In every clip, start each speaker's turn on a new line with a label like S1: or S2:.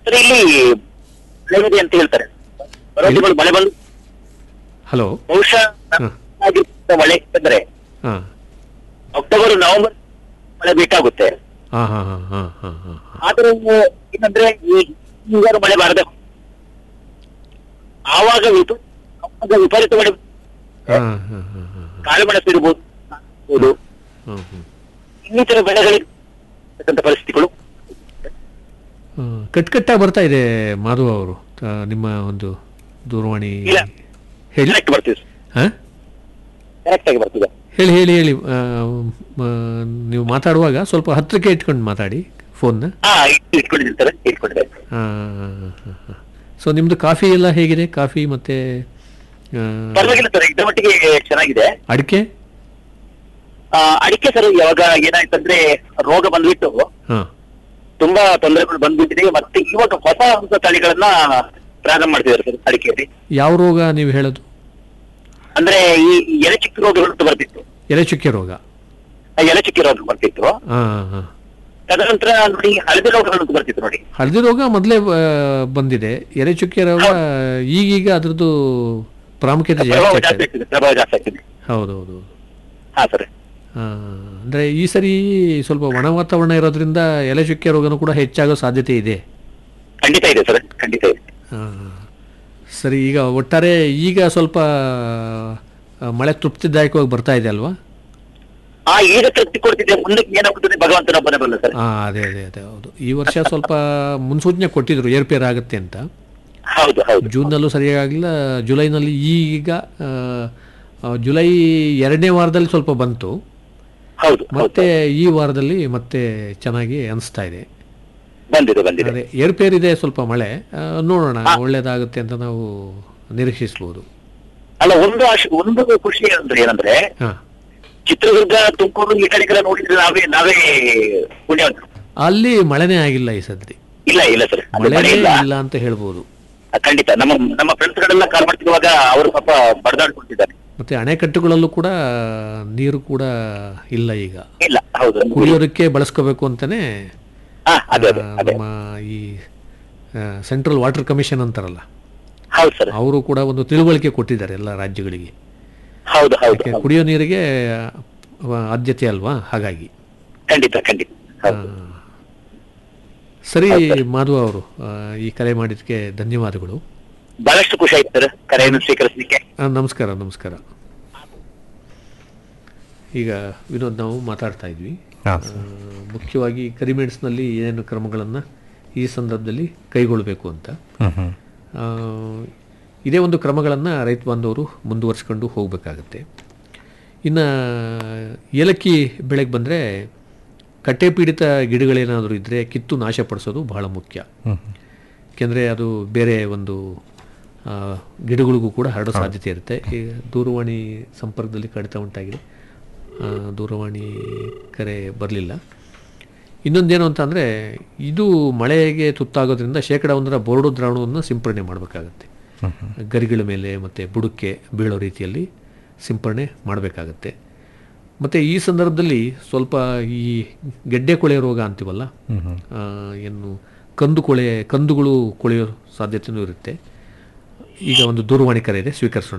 S1: Sir ಇಲ್ಲಿ ಮಳೆ ಇದೆ ಅಂತ ಹೇಳ್ತಾರೆ ಬರೋ ತಿಂಗಳು ಮಳೆ ಬಂದು
S2: ಹಲೋ
S1: ಬಹುಶಃ
S2: ಹ್ಮ್.
S1: ಆಗಿರ್ತದೆ ಮಳೆ ಅಂದ್ರೆ
S2: ಹಾಂ
S1: ಅಕ್ಟೋಬರ್ ನವೆಂಬರ್ ಮಳೆ ಬೇಕಾಗುತ್ತೆ
S2: ಹಾಂ ಹಾಂ ಹಾಂ ಹಾಂ ಹಾಂ ಹಾಂ
S1: ಆದ್ರೆ ಏನಂದ್ರೆ ಈ ಹಿಂಗಾರು ಮಳೆ ಬಾರದೆ ಆವಾಗ ವಿಪ- ಆವಾಗ ವಿಪರೀತ ಮಳೆ
S2: ಹಾಂ ಹಾಂ ಹಾಂ ಹಾಂ
S1: ಕಾಳು ಮೆಣಸು ಇರ್ಬೋದು ಇರ್ಬೋದು.
S2: ಹಾಂ ಹಾಂ
S1: ಇನ್ನಿತರ ಬೆಳೆಗಳಿಗೆ ಇರ್ತಕ್ಕಂಥ ಪರಿಸ್ಥಿತಿಗಳು
S2: ಕಟ್ಕಟ್ಟಾಗಿ ಬರ್ತಾ ಇದೆ ಮಾಧವ್ ಅವರು ಆ, ನಿಮ್ಮ ಒಂದು ದೂರವಾಣಿ
S1: ಇಲ್ಲ.
S2: ಹೇಳಿ
S1: ಕರೆಕ್ಟ್ ಬರ್ತೀವಿ
S2: ಹಾಂ
S1: ಕರೆಕ್ಟ್ ಆಗಿ ಬರ್ತದೆ
S2: ಹೇಳಿ ಹೇಳಿ ಹೇಳಿ ಆ, ಮ- ನೀವು ಮಾತಾಡುವಾಗ ಸ್ವಲ್ಪ ಹತ್ತಿರಕ್ಕೆ ಇಟ್ಕೊಂಡು ಮಾತಾಡಿ ಫೋನ್ನ
S1: ಹಾ ಇಟ್- ಇಟ್ಕೊಂಡಿರ್ತಾರೆ ಇಟ್ಕೊಂಡಿದ್ದಾರೆ
S2: ಸೊ ನಿಮ್ಮದು ಕಾಫಿ ಎಲ್ಲ ಹೇಗಿದೆ ಕಾಫಿ ಮತ್ತು
S1: ಪರವಾಗಿಲ್ಲ ಸರ್ ಇದ್ರ ಮಟ್ಟಿಗೆ ಚೆನ್ನಾಗಿದೆ
S2: ಅಡಿಕೆ
S1: ಆ, ಅಡಿಕೆ ಸರ್ ಯಾವಾಗ ಏನಾಯ್ತಂದ್ರೆ ರೋಗ ಬಂದ್ಬಿಟ್ಟು
S2: ಹಾಂ
S1: ತುಂಬಾ ತೊಂದರೆಗಳು ಬಂದ್ಬಿಟ್ಟಿದೆ ಮತ್ತೆ ಇವಾಗ ಹೊಸ ಹೊಸ ತಳಿಗಳನ್ನ ಪ್ರಾರಂಭ ಮಾಡ್ತಿದ್ದಾರೆ ಸರ್ ಅಡಿಕೆಯಲ್ಲಿ
S2: ಯಾವ ರೋಗ ನೀವು ಹೇಳೋದು
S1: ಅಂದ್ರೆ ಈ ಎಲೆ ಚಿಕ್ಕ ರೋಗಗಳು ಅಂತ ಬರ್ತಿತ್ತು
S2: ಎಲೆ ಚುಕ್ಕೆ ರೋಗ
S1: ಆ ಎಲೆ ಚಿಕ್ಕ ರೋಗ ಬರ್ತಿತ್ತು
S2: ಹಾಂ ಹಾಂ
S1: ತದನಂತರ ನೋಡಿ ಹಳದಿ ರೋಗಗಳು ಅಂತ ಬರ್ತಿತ್ತು ನೋಡಿ
S2: ಹಳದಿ ರೋಗ ಮೊದಲೇ ಬಂದಿದೆ ಎಲೆ ಚುಕ್ಕೆ ರೋಗ ಈಗೀಗ ಅದ್ರದ್ದು ಪ್ರಾಮುಖ್ಯತೆ
S1: ಪ್ರಭಾವ
S2: ಜಾಸ್ತಿ
S1: ಜಾಸ್ತಿ
S2: ಆಗ್ತದೆ
S1: ಆಗ್ತಿದೆ ಪ್ರಭಾವ ಜಾಸ್ತಿ ಆಗ್ತಿದೆ
S2: ಹೌದು ಹೌದು
S1: ಹಾ ಸರ್
S2: ಆ, ಅಂದ್ರೆ ಈ ಸರಿ ಸ್ವಲ್ಪ ಒಣ ವಾತಾವರಣ ಇರೋದ್ರಿಂದ ಎಲೆ ಚುಕ್ಕೆ ರೋಗನೂ ಕೂಡ ಹೆಚ್ಚಾಗೋ ಸಾಧ್ಯತೆ ಇದೆ
S1: ಖಂಡಿತ ಇದೆ ಸರ್ ಖಂಡಿತ ಇದೆ
S2: ಆ, ಸರಿ ಈಗ ಒಟ್ಟಾರೆ ಈಗ ಸ್ವಲ್ಪ ಆ, ಮಳೆ ತೃಪ್ತಿದಾಯಕವಾಗಿ ಬರ್ತಾ ಇದೆ ಅಲ್ವಾ
S1: ಆ ಈಗ ತೃಪ್ತಿ ಕೊಡ್ತಿದೆ ಮುಂದಕ್ಕೆ ಏನಾಗುತ್ತದೆ ಭಗವಂತನ ಒಬ್ಬನೇ ಬಲ್ಲ ಸರ್
S2: ಹಾಂ ಅದೇ ಅದೇ ಅದೇ ಹೌದು ಈ ವರ್ಷ ಸ್ವಲ್ಪ ಮುನ್ಸೂಚನೆ ಕೊಟ್ಟಿದ್ರು ಏರ್ಪೇರ್ ಆಗುತ್ತೆ ಅಂತ
S1: ಹೌದು ಹೌದು
S2: ಜೂನ್ನಲ್ಲೂ ಸರಿಯಾಗಿಲ್ಲ ಜುಲೈನಲ್ಲಿ ಈಗ ಆ, ಆ, ಜುಲೈ ಎರಡನೇ ವಾರದಲ್ಲಿ ಸ್ವಲ್ಪ ಬಂತು
S1: ಹೌದು ಹೌದು
S2: ಮತ್ತೆ ಈ ವಾರದಲ್ಲಿ ಮತ್ತೆ ಚೆನ್ನಾಗಿ ಅನಿಸ್ತಾ ಇದೆ
S1: ಬಂದಿದೆ ಬಂದಿದೆ
S2: ಅದೇ ಏರ್ಪೇರ್ ಇದೆ ಸ್ವಲ್ಪ ಮಳೆ ಆ, ನೋಡೋಣ ಒಳ್ಳೇದಾಗುತ್ತೆ ಅಂತ ನಾವು ನಿರೀಕ್ಷಿಸ್ಬೋದು
S1: ಅಲ್ಲ ಒಂದು ಆಶೆ ಒಂದು ಖುಷಿ ಅಂದ್ರೆ ಏನಂದ್ರೆ
S2: ಹಾಂ
S1: ಚಿತ್ರದುರ್ಗ ತುಮಕೂರು ಈ ಕಡೆಗೆಲ್ಲ ನೋಡಿದ್ರೆ ನಾವೇ ನಾವೇ ಪುಣ್ಯವಂತರು
S2: ಅಲ್ಲಿ ಮಳೆನೇ ಆಗಿಲ್ಲ ಈ ಸದ್ರಿ
S1: ಇಲ್ಲ ಇಲ್ಲ ಸರ್ ಅದು ಮಳೆ
S2: ಮಳೆನೇ
S1: ಇಲ್ಲ
S2: ಇಲ್ಲ ಅಂತ ಹೇಳ್ಬೋದು
S1: ಆ, ಖಂಡಿತ ನಮ್ಮ ನಮ್ಮ ಫ್ರೆಂಡ್ಸ್ ಗಳೆಲ್ಲ ಕಾಲ್ ಮಾಡ್ತಿರುವಾಗ ಅವರು ಪಾಪ ಬಡದಾಡ್ಕೊಳ್ತಿದ್ದಾರೆ
S2: ಮತ್ತೆ ಅಣೆಕಟ್ಟುಗಳಲ್ಲೂ ಕೂಡ ನೀರು ಕೂಡ ಇಲ್ಲ ಈಗ
S1: ಇಲ್ಲ ಹೌದು
S2: ಕುಡಿಯೋದಕ್ಕೆ ಬಳಸ್ಕೋಬೇಕು ಅಂತಾನೆ
S1: ಹಾ ಅದೇ ಅದೇ
S2: ಆ,
S1: ಅದೇ
S2: ನಮ್ಮ ಈ ಸೆಂಟ್ರಲ್ ವಾಟರ್ ಕಮಿಷನ್ ಅಂತಾರಲ್ಲ
S1: ಹೌದು ಸರ್
S2: ಅವರು ಕೂಡ ಒಂದು ತಿಳುವಳಿಕೆ ಕೊಟ್ಟಿದ್ದಾರೆ ಎಲ್ಲ ರಾಜ್ಯಗಳಿಗೆ
S1: ಹೌದು ಹೌದು
S2: ಯಾಕೆ
S1: ಹೌದು.
S2: ಕುಡಿಯೋ ನೀರಿಗೆ ಆ, ಆದ್ಯತೆ ಅಲ್ವಾ ಹಾಗಾಗಿ
S1: ಖಂಡಿತ ಖಂಡಿತ ಹೌದು
S2: ಆ, ಸರಿ ಮಾಧವ ಅವರು ಆ, ಈ ಕರೆ ಮಾಡಿದ್ದಕ್ಕೆ ಧನ್ಯವಾದಗಳು
S1: ಬಹಳಷ್ಟು ಖುಷಿ ಆಯ್ತು ಸರ್ ಕರೆಯನ್ನು ಸ್ವೀಕರಿಸಲಿಕ್ಕೆ
S2: ಆ, ನಮಸ್ಕಾರ ನಮಸ್ಕಾರ ಈಗ ವಿನೋದ್ ನಾವು ಮಾತಾಡ್ತಾ ಇದ್ವಿ
S3: ಹಾಂ
S2: ಆ, ಮುಖ್ಯವಾಗಿ ಕರಿಮೆಣಸಿನಲ್ಲಿ ಏನೇನು ಕ್ರಮಗಳನ್ನು ಈ ಸಂದರ್ಭದಲ್ಲಿ ಕೈಗೊಳ್ಳಬೇಕು ಅಂತ
S3: ಹ್ಞೂ ಹ್ಞೂ
S2: ಆ, ಇದೇ ಒಂದು ಕ್ರಮಗಳನ್ನು ರೈತ ಬಾಂಧವರು ಮುಂದುವರಿಸ್ಕೊಂಡು ಹೋಗಬೇಕಾಗತ್ತೆ ಇನ್ನು ಏಲಕ್ಕಿ ಬೆಳೆಗೆ ಬಂದರೆ ಕಟ್ಟೆ ಪೀಡಿತ ಗಿಡಗಳೇನಾದರೂ ಇದ್ದರೆ ಕಿತ್ತು ನಾಶಪಡಿಸೋದು ಬಹಳ ಮುಖ್ಯ
S3: ಹ್ಞೂ
S2: ಏಕೆಂದರೆ ಅದು ಬೇರೆ ಒಂದು ಆ, ಗಿಡಗಳಿಗೂ ಕೂಡ ಹರಡೋ ಸಾಧ್ಯತೆ ಇರುತ್ತೆ ಈ ದೂರವಾಣಿ ಸಂಪರ್ಕದಲ್ಲಿ ಕಡಿತ ಉಂಟಾಗಿದೆ ಆ, ದೂರವಾಣಿ ಕರೆ ಬರಲಿಲ್ಲ ಇನ್ನೊಂದೇನು ಅಂತ ಅಂದರೆ ಇದು ಮಳೆಗೆ ತುತ್ತಾಗೋದ್ರಿಂದ ಶೇಕಡ ಒಂದರ ಬೋರ್ಡು ದ್ರಾವಣವನ್ನು ಸಿಂಪರಣೆ ಮಾಡಬೇಕಾಗತ್ತೆ ಗರಿಗಳ ಮೇಲೆ ಮತ್ತು ಬುಡಕ್ಕೆ ಬೀಳೋ ರೀತಿಯಲ್ಲಿ ಸಿಂಪರಣೆ ಮಾಡಬೇಕಾಗತ್ತೆ ಮತ್ತು ಈ ಸಂದರ್ಭದಲ್ಲಿ ಸ್ವಲ್ಪ ಈ ಗೆಡ್ಡೆ ಕೊಳೆ ರೋಗ ಅಂತೀವಲ್ಲ ಆ, ಏನು ಕಂದು ಕೊಳೆ ಕಂದುಗಳು ಕೊಳೆಯೋ ಸಾಧ್ಯತೆಯೂ ಇರುತ್ತೆ ಈಗ ಒಂದು ದೂರವಾಣಿ ಕರೆ ಇದೆ ಸ್ವೀಕರಿಸೋಣ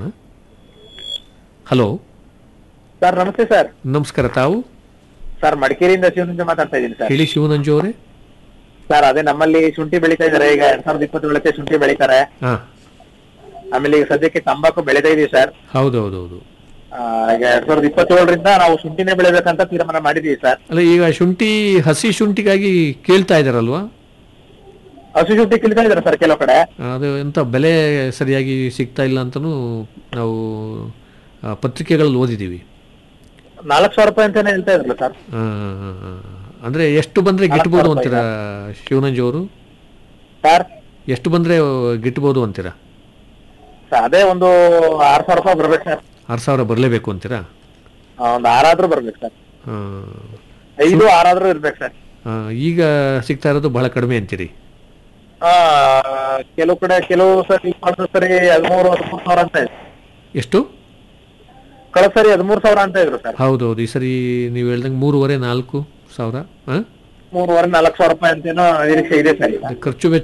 S2: ಹಲೋ
S4: ಸರ್ ನಮಸ್ತೆ ಸರ್
S2: ನಮಸ್ಕಾರ ತಾವು
S4: ಸರ್ ಮಡಿಕೇರಿಯಿಂದ ಶಿವನಿಂದ ಮಾತಾಡ್ತಾ ಇದ್ದೀನಿ ಸರ್
S2: ಹೇಳಿ ಶಿವನಂಜು ಅವರೇ
S4: ಸರ್ ಅದೇ ನಮ್ಮಲ್ಲಿ ಶುಂಠಿ ಬೆಳೀತಾ ಇದಾರೆ ಈಗ ಎರಡ್ ಸಾವಿರದ ಇಪ್ಪತ್ತೇಳಕ್ಕೆ ಶುಂಠಿ ಬೆಳೀತಾರೆ
S2: ಹಾಂ
S4: ಆಮೇಲೆ ಈಗ ಸದ್ಯಕ್ಕೆ ತಂಬಾಕು ಬೆಳೀತಾ ಇದೀವಿ ಸರ್
S2: ಹೌದು ಹೌದು ಹೌದು
S4: ಆ, ಈಗ ಎರಡ್ ಸಾವಿರದ ಇಪ್ಪತ್ತೇಳರಿಂದ ನಾವು ಶುಂಠಿನೇ ಬೆಳಿಬೇಕಂತ ತೀರ್ಮಾನ ಮಾಡಿದೀವಿ ಸರ್
S2: ಅಲ್ಲ ಈಗ ಶುಂಠಿ ಹಸಿ ಶುಂಠಿಗಾಗಿ ಕೇಳ್ತಾ ಇದ್ದಾರಲ್ವಾ
S4: ಹಸು ಶುಂಠಿ ಕಿಲ್ತಾ ಇದಾರೆ ಸರ್ ಕೆಲವು ಕಡೆ
S2: ಅದು ಎಂಥ ಬೆಲೆ ಸರಿಯಾಗಿ ಸಿಗ್ತಾ ಇಲ್ಲ ಅಂತಲೂ ನಾವು ಆ, ಪತ್ರಿಕೆಗಳಲ್ಲಿ ಓದಿದ್ದೀವಿ
S4: ನಾಲ್ಕು ಸಾವಿರ ರೂಪಾಯಿ ಅಂತಾನೆ ಹೇಳ್ತಾ ಇದ್ರಲ್ಲ ಸರ್
S2: ಆ, ಆ, ಆ. ಅಂದ್ರೆ ಎಷ್ಟು ಬಂದ್ರೆ ಗಿಟ್ಬೋದು ಅಂತೀರಾ ಶಿವನಂಜು ಅವರು
S4: ಸರ್
S2: ಎಷ್ಟು ಬಂದ್ರೆ ಗಿಟ್ಬೋದು ಅಂತೀರಾ
S4: ಸರ್, ಅದೇ ಒಂದು ಆರ್ ಸಾವಿರ ರೂಪಾಯಿ ಬರ್ಬೇಕು ಸರ್
S2: ಆರು ಸಾವಿರ ಬರಲೇಬೇಕು ಅಂತೀರಾ
S4: ಆ, ಒಂದು ಆರಾದ್ರೂ ಬರ್ಬೇಕು ಸರ್
S2: ಆ,
S4: ಐದು ಆರಾದ್ರೂ ಇರ್ಬೇಕು ಸರ್
S2: ಆ, ಈಗ ಸಿಗ್ತಾ ಇರೋದು ಬಹಳ ಕಡಿಮೆ ಅಂತೀರಿ
S4: ಆ ಕೆಲವು ಕಡೆ ಕೆಲವು ಸರಿ ಕಳೆದ ಸರಿ ಹದಿಮೂರು ಹದಿಮೂರು ಸಾವಿರ ಅಂತ ಇದೆ
S2: ಎಷ್ಟು
S4: ಕಳೆದ ಸರಿ ಹದಿಮೂರು ಸಾವಿರ ಅಂತ ಇದ್ರು ಸರ್
S2: ಹೌದೌದು ಈ ಸರಿ ನೀವು ಹೇಳ್ದಂಗೆ ಮೂರುವರೆ ನಾಲ್ಕು ಸಾವಿರ ಹಾಂ
S4: ಮೂರುವರೆ ನಾಲ್ಕು ಸಾವಿರ ರೂಪಾಯಿ ಅಂತೇನೋ ನಿರೀಕ್ಷೆ ಇದೆ ಸರ್ ಈಗ
S2: ಖರ್ಚು ವೆಚ್ಚ